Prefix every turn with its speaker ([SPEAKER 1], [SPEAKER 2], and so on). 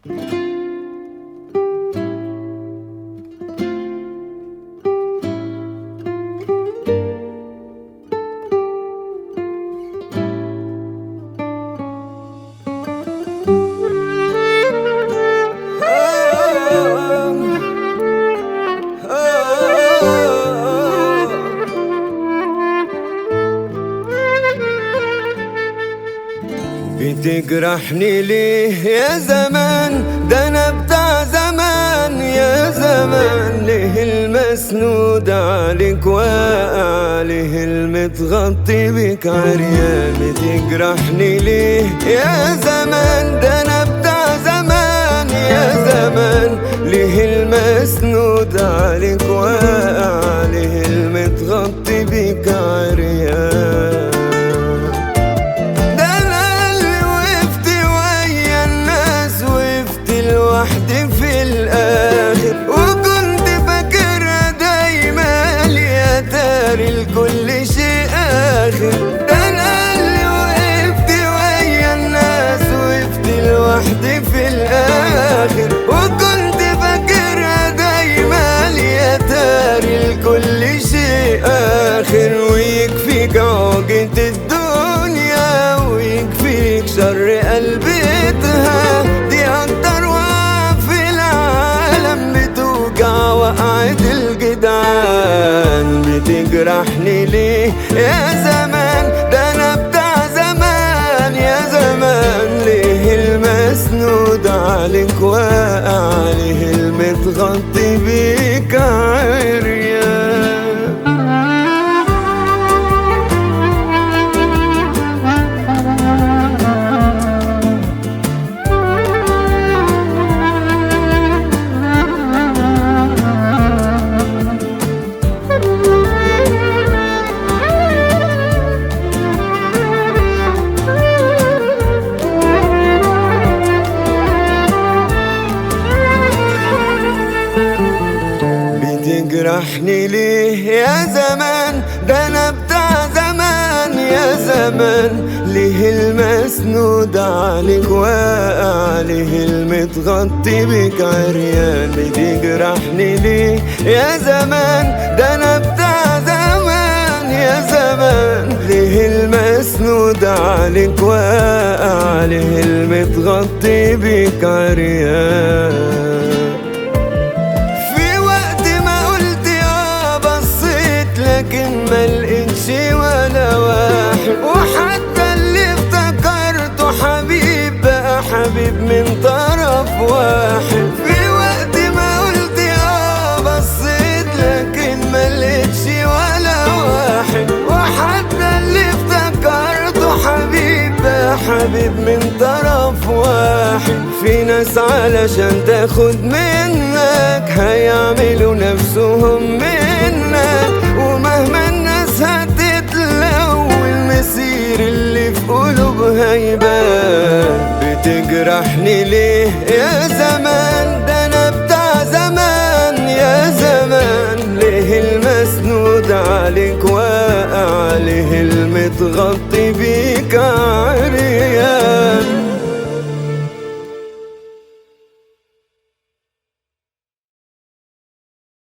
[SPEAKER 1] بتجرحني ليه يا زمان ده انا بتاع زمان يا زمان ليه المسنود عليك واقع عليه المتغطي بك عريان بتجرحني ليه يا زمان ده انا بتاع زمان يا زمان ليه المسنود عليك واقع عليه المتغطي بك عريان ده انا اللي وقفت ويا الناس وقفت لوحدي في الاخر وكنت فاكرها دايما يا تاري لكل شيء اخر ده انا اللي وقفت ويا الناس وقفت لوحدي في الاخر وكنت فاكرها دايما يا تاري لكل شيء اخر ويكفيك عوجة الدنيا ويكفيك شر قلبتها دي اكتر وقعة في العالم بتوجع وقعة الجدعان بتجرحني ليه يا زمان ده انا بتاع زمان يا زمان ليه المسنود عليك واقع عليه المتغطي بيك عريان بتجرحني ليه يا زمان ده انا بتاع زمان يا زمان ليه المسنود عليك واقع عليه المتغطي بك عريان بتجرحني ليه يا زمان ده انا بتاع زمان يا زمان ليه المسنود عليك واقع عليه المتغطي بك عريان في وقت ما قلت اه بصيت لكن ما لقيتش ولا واحد وحتى اللي افتكرته حبيب بقى حبيب من طرف واحد في وقت ما قلت اه بصيت لكن ما لقيتش ولا واحد وحتى اللي افتكرته حبيب بقى حبيب من طرف واحد في ناس علشان تاخد منك هيعملوا نفسهم منك ومهما الناس هتتلو المسير اللي في قلوبها يبان بتجرحني ليه يا زمان ده انا بتاع زمان يا زمان ليه المسنود عليك واقع عليه المتغطي بيك عريان